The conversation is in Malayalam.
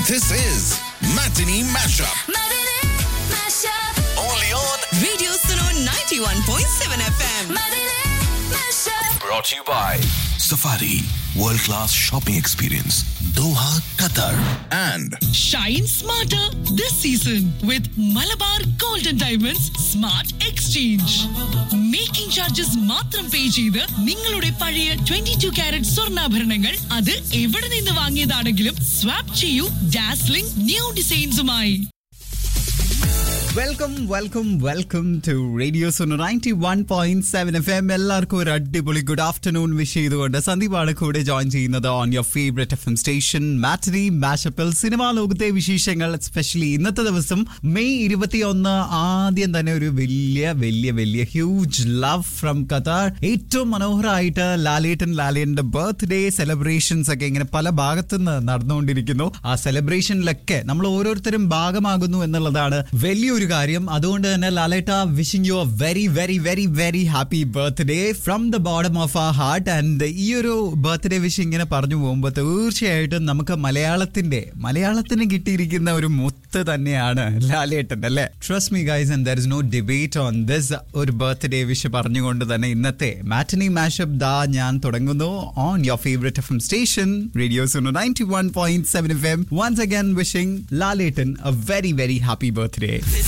This is Matinee Mashup. Matinee Mashup. Only on. Radio Suno 91.7 FM. Matinee Mashup. Brought to you by Safari World Class Shopping Experience, Doha, Qatar. And Shine smarter this season with Malabar Golden Diamonds Smart Exchange. Making charges മാത്രം പേ ചെയ്ത് നിങ്ങളുടെ പഴയ ട്വന്റി ടു കാരറ്റ് സ്വർണ്ണാഭരണങ്ങൾ അത് എവിടെ നിന്ന് വാങ്ങിയതാണെങ്കിലും സ്വാപ്പ് ചെയ്യൂ ഡാസ്ലിംഗ് ന്യൂ ഡിസൈൻസുമായി welcome welcome welcome to radio Suno ninety one point seven F M എല്ലാവർക്കും ഒരു അടിപൊളി ഗുഡ് ആഫ്റ്റർനൂൺ വിഷ് ചെയ്തുകൊണ്ട് സന്ദീപാണ് കൂടെ ജോയിൻ ചെയ്യുന്നത് on your favourite F M station matinee മാഷപ്പിൽ സിനിമാ ലോകത്തെ വിശേഷങ്ങൾ എസ്പെഷ്യലി ഇന്നത്തെ ദിവസം മെയ് ഇരുപത്തി ഒന്ന് ആദ്യം തന്നെ ഒരു വലിയ വലിയ വലിയ ഹ്യൂജ് ലവ് ഫ്രം ഖത്താർ ഏറ്റവും മനോഹരമായിട്ട് ലാലേട്ടൻ ലാലേട്ടന്റെ ബർത്ത്ഡേ സെലിബ്രേഷൻസ് ഒക്കെ ഇങ്ങനെ പല ഭാഗത്തുനിന്ന് നടന്നുകൊണ്ടിരിക്കുന്നു ആ സെലിബ്രേഷനിലൊക്കെ നമ്മൾ ഓരോരുത്തരും ഭാഗമാകുന്നു എന്നുള്ളതാണ് വലിയൊരു കാര്യം അതുകൊണ്ട് തന്നെ ലാലേട്ട wishing you a very very very very happy birthday from the bottom of a heart and ഈ ഒരു ബർത്ത്ഡേ വിഷ് ഇങ്ങനെ പറഞ്ഞു പോകുമ്പോൾ തീർച്ചയായിട്ടും നമുക്ക് മലയാളത്തിന്റെ മലയാളത്തിന് കിട്ടിയിരിക്കുന്ന ഒരു മുത്ത് തന്നെയാണ് ലാലേട്ടൻ അല്ലേ trust me guys and there is no debate on this ഒരു ബർത്ത്ഡേ വിഷ് പറഞ്ഞുകൊണ്ട് തന്നെ ഇന്നത്തെ മാറ്റനി മാഷപ്പ് ദാ ഞാൻ തുടങ്ങുന്നു on your favourite F M station radio Suno ninety one point seven F M once again wishing Lalettan a very very happy birthday